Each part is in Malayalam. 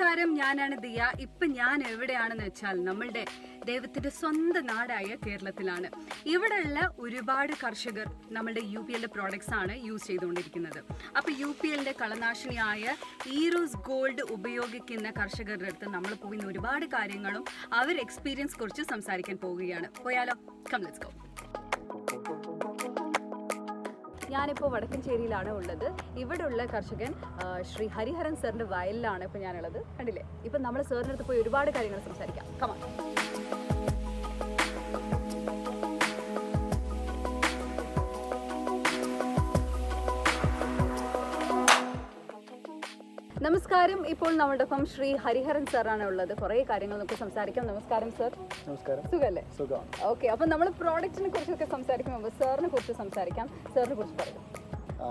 നമസ്കാരം ഞാനാണ് ദിയ ഇപ്പൊ ഞാൻ എവിടെയാണെന്ന് വെച്ചാൽ നമ്മളുടെ ദൈവത്തിന്റെ സ്വന്തം നാടായ കേരളത്തിലാണ് ഇവിടെയുള്ള ഒരുപാട് കർഷകർ നമ്മളുടെ യു പി എല്ലിന്റെ പ്രോഡക്ട്സ് ആണ് യൂസ് ചെയ്തുകൊണ്ടിരിക്കുന്നത് അപ്പൊ യു പി എല്ലിന്റെ കളനാശിനിയായ ഈറോസ് ഗോൾഡ് ഉപയോഗിക്കുന്ന കർഷകരുടെ അടുത്ത് നമ്മൾ പോയി ഇന്ന് ഒരുപാട് കാര്യങ്ങളും അവർ എക്സ്പീരിയൻസ് കുറിച്ച് സംസാരിക്കാൻ പോവുകയാണ് പോയാലോ കം ലെറ്റ്സ് ഗോ ഞാനിപ്പോൾ വടക്കഞ്ചേരിയിലാണ് ഉള്ളത് ഇവിടെയുള്ള കർഷകൻ ആ, ശ്രീ ഹരിഹരൻ സാറിന്റെ വയലിലാണ് ഇപ്പോൾ ഞാനുള്ളത് കണ്ടില്ലേ ഇപ്പം നമ്മൾ സാറിൻ്റെ അടുത്ത് പോയി ഒരുപാട് കാര്യങ്ങൾ സംസാരിക്കാം കമാ നമസ്കാരം ഇപ്പോൾ നമ്മുടെ ഒപ്പം ശ്രീ ഹരിഹരൻ സാറാണ് ഉള്ളത് കുറേ കാര്യങ്ങൾ നമുക്ക് സംസാരിക്കാം നമസ്കാരം സർ നമസ്കാരം സുഖല്ലേ സുഖമാണ് ഓക്കെ അപ്പം നമ്മൾ പ്രോഡക്റ്റിനെ കുറിച്ചൊക്കെ സംസാരിക്കും മുമ്പ് സാറിനെ കുറിച്ച് സംസാരിക്കാം സാറിനെ കുറിച്ച് പറയും ആ,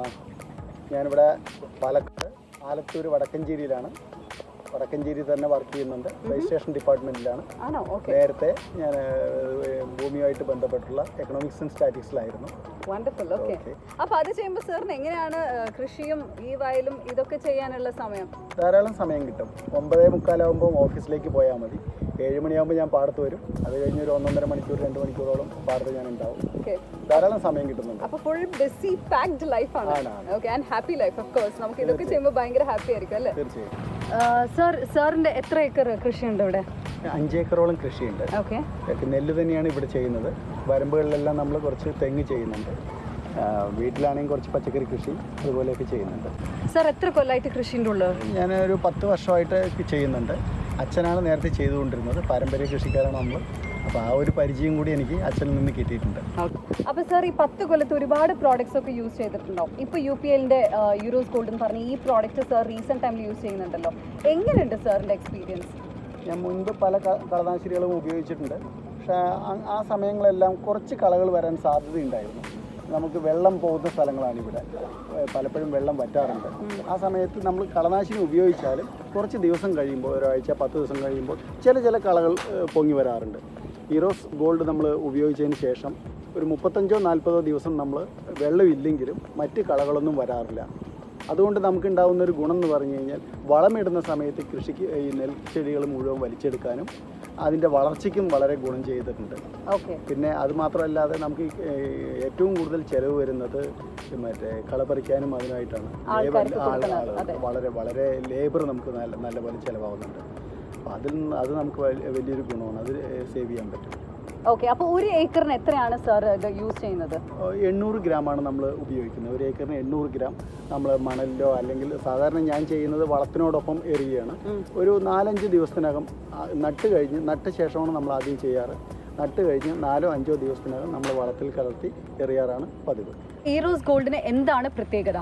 ഞാനിവിടെ പാലക്കാട് ആലത്തൂർ വടക്കഞ്ചേരിയിലാണ് വടക്കഞ്ചേരി തന്നെ വർക്ക് ചെയ്യുന്നുണ്ട് രജിസ്ട്രേഷൻ ഡിപ്പാർട്ട്മെൻറ്റിലാണ് ആണോ ഓക്കെ നേരത്തെ ഞാൻ ഏഹ്, ഭൂമിയുമായിട്ട് ബന്ധപ്പെട്ടുള്ള എക്കണോമിക്സ് ആൻഡ് സ്റ്റാറ്റിക്സിലായിരുന്നു വണ്ടർഫുൾ ഓക്കെ ഓക്കെ അപ്പൊ അത് ചെയ്യുമ്പോൾ സാറിന് എങ്ങനെയാണ് ആ, കൃഷിയും ഈ വയലും ഇതൊക്കെ ചെയ്യാനുള്ള സമയം ധാരാളം സമയം കിട്ടും ഒമ്പതേ മുക്കാലാകുമ്പോൾ ഓഫീസിലേക്ക് പോയാൽ മതി ഏഴ് മണിയാകുമ്പോൾ ഞാൻ പാടത്ത് വരും അത് കഴിഞ്ഞ് ഒരു ഒന്നൊന്നര മണിക്കൂർ രണ്ട് മണിക്കൂറോളം പാടത്ത് ഞാൻ ഉണ്ടാവും ഓക്കെ ധാരാളം സമയം കിട്ടുന്നുണ്ട് അപ്പൊ ഫുൾ ബിസി പാക്ഡ് ലൈഫാണ് ആണ്, ആണ്. Okay and happy life of course നമുക്ക് ഇതൊക്കെ ചെയ്യുമ്പോൾ ഭയങ്കര ഹാപ്പി ആയിരിക്കും അല്ലേ തീർച്ചയായും സാർ സാറിന്റെ എത്ര ഏക്കർ കൃഷിയുണ്ട് ഇവിടെ അഞ്ചേക്കറോളം കൃഷിയുണ്ട് ഓക്കെ ഒക്കെ നെല്ല് തന്നെയാണ് ഇവിടെ ചെയ്യുന്നത് വരമ്പുകളിലെല്ലാം നമ്മൾ കുറച്ച് തെങ്ങ് ചെയ്യുന്നുണ്ട് ആ, വീട്ടിലാണെങ്കിൽ കുറച്ച് പച്ചക്കറി കൃഷി അതുപോലെയൊക്കെ ചെയ്യുന്നുണ്ട് സാർ എത്ര കൊല്ലമായിട്ട് കൃഷിൻ്റെ ഉള്ളത് ഞാൻ ഒരു പത്ത് വർഷമായിട്ട് ഒക്കെ ചെയ്യുന്നുണ്ട് അച്ഛനാണ് നേരത്തെ ചെയ്തുകൊണ്ടിരുന്നത് പാരമ്പര്യ കൃഷിക്കാരാണ് നമ്മൾ അപ്പോൾ ആ ഒരു പരിചയം കൂടി എനിക്ക് അച്ഛനിൽ നിന്ന് കിട്ടിയിട്ടുണ്ട് അപ്പൊ സാർ ഈ പത്ത് കൊല്ലത്ത് ഒരുപാട് പ്രോഡക്ട്സ് ഒക്കെ യൂസ് ചെയ്തിട്ടുണ്ടാവും ഇപ്പൊ യു പി എല്ലിന്റെ യൂറോസ് ഗോൾഡ് എന്ന് പറഞ്ഞ ഈ പ്രോഡക്റ്റ് സാർ റീസെന്റ് ടൈമിൽ യൂസ് ചെയ്യുന്നുണ്ടല്ലോ എങ്ങനെയുണ്ട് സാറിന്റെ എക്സ്പീരിയൻസ് ഞാൻ മുൻപ് പല ക- കളനാശിനികളും ഉപയോഗിച്ചിട്ടുണ്ട് പക്ഷേ ആ- ആ സമയങ്ങളെല്ലാം കുറച്ച് കളകൾ വരാൻ സാധ്യതയുണ്ടായിരുന്നു നമുക്ക് വെള്ളം പോകുന്ന സ്ഥലങ്ങളാണ് ഇവിടെ ഏ, പലപ്പോഴും വെള്ളം വറ്റാറുണ്ട് ആ സമയത്ത് നമ്മൾ കളനാശിനി ഉപയോഗിച്ചാൽ കുറച്ച് ദിവസം കഴിയുമ്പോൾ ഒരാഴ്ച പത്ത് ദിവസം കഴിയുമ്പോൾ ചില ചില കളകൾ ഏ, പൊങ്ങി വരാറുണ്ട് ഈറോസ് ഗോൾഡ് നമ്മൾ ഉപയോഗിച്ചതിന് ശേഷം ഒരു മുപ്പത്തഞ്ചോ നാൽപ്പതോ ദിവസം നമ്മൾ വെള്ളമില്ലെങ്കിലും മറ്റ് കളകളൊന്നും വരാറില്ല അതുകൊണ്ട് നമുക്കുണ്ടാകുന്ന ഒരു ഗുണം എന്ന് പറഞ്ഞു കഴിഞ്ഞാൽ വളമിടുന്ന സമയത്ത് കൃഷിക്ക് ഈ നെൽച്ചെടികൾ മുഴുവൻ വലിച്ചെടുക്കാനും അതിൻ്റെ വളർച്ചയ്ക്കും വളരെ ഗുണം ചെയ്തിട്ടുണ്ട് ഓക്കെ പിന്നെ അത് മാത്രമല്ലാതെ നമുക്ക് ഈ, ഏഹ്, ഏറ്റവും കൂടുതൽ ചിലവ് വരുന്നത് മറ്റേ കളപറിക്കാനും അതിനായിട്ടാണ് ആൾക്കാർക്ക് ലേബർ- ആൾ- കൊടുക്കണം, ആൾ- അതെ. വളരെ വളരെ ലേബർ നമുക്ക് നല്ല നല്ലപോലെ ചിലവാകുന്നുണ്ട് അപ്പോൾ അതിൽ നിന്ന് അത് നമുക്ക് വലിയ- വലിയൊരു ഗുണമാണ് അത് സേവ് ചെയ്യാൻ പറ്റും ഓക്കെ അപ്പൊ ഒരു ഏക്കറിന് എത്രയാണ് സാർ ഇത് യൂസ് ചെയ്യുന്നത് ഏഹ് എണ്ണൂറ് ഗ്രാമാണ് നമ്മൾ ഉപയോഗിക്കുന്നത് ഒരു ഏക്കറിന് എണ്ണൂറ് ഗ്രാം നമ്മൾ മണലിലോ അല്ലെങ്കിൽ സാധാരണ ഞാൻ ചെയ്യുന്നത് വളത്തിനോടൊപ്പം എറിയുകയാണ് ഉം. ഒരു നാലഞ്ച് ദിവസത്തിനകം ആ, നട്ട് കഴിഞ്ഞ് നട്ട ശേഷമാണ് നമ്മൾ ആദ്യം ചെയ്യാറ് നട്ട് കഴിഞ്ഞ് നാലോ അഞ്ചോ ദിവസത്തിനകം നമ്മൾ വളത്തിൽ കലർത്തി എറിയാറാണ് പതിവ് ഈറോസ് ഗോൾഡിന് എന്താണ് പ്രത്യേകത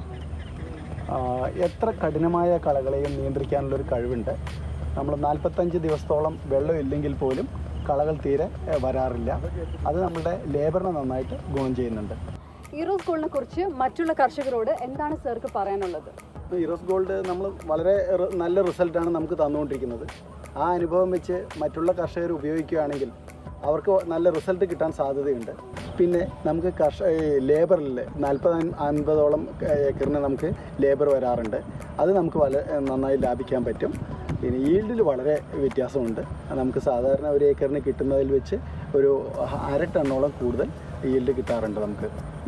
ആ, എത്ര കഠിനമായ കളകളെയും നിയന്ത്രിക്കാനുള്ളൊരു കഴിവുണ്ട് നമ്മൾ നാൽപ്പത്തഞ്ച് ദിവസത്തോളം വെള്ളമില്ലെങ്കിൽ പോലും കളകൾ തീരെ ഏഹ്, വരാറില്ല അത് നമ്മളുടെ ലേബറിനെ നന്നായിട്ട് ഗുണം ചെയ്യുന്നുണ്ട് ഈറോസ് ഗോൾഡിനെ കുറിച്ച് മറ്റുള്ള കർഷകരോട് എന്താണ് സാർക്ക് പറയാനുള്ളത് ഇറോസ് ഗോൾഡ് നമ്മൾ വളരെ റി- നല്ല റിസൾട്ടാണ് നമുക്ക് തന്നുകൊണ്ടിരിക്കുന്നത് ആ അനുഭവം വെച്ച് മറ്റുള്ള കർഷകർ ഉപയോഗിക്കുകയാണെങ്കിൽ അവർക്ക് നല്ല റിസൾട്ട് കിട്ടാൻ സാധ്യതയുണ്ട് പിന്നെ നമുക്ക് കർഷ ലേബറിൽ നാൽപ്പത് അൻപതോളം ഏക്കറിന് നമുക്ക് ലേബർ വരാറുണ്ട് അത് നമുക്ക് വളരെ നന്നായി ലാഭിക്കാൻ പറ്റും പിന്നെ ഈൽഡിൽ വളരെ വ്യത്യാസമുണ്ട് നമുക്ക് സാധാരണ ഒരു ഏക്കറിന് കിട്ടുന്നതിൽ വെച്ച് ഒരു അര ടണ്ണോളം കൂടുതൽ ഈൽഡ് കിട്ടാറുണ്ട് നമുക്ക്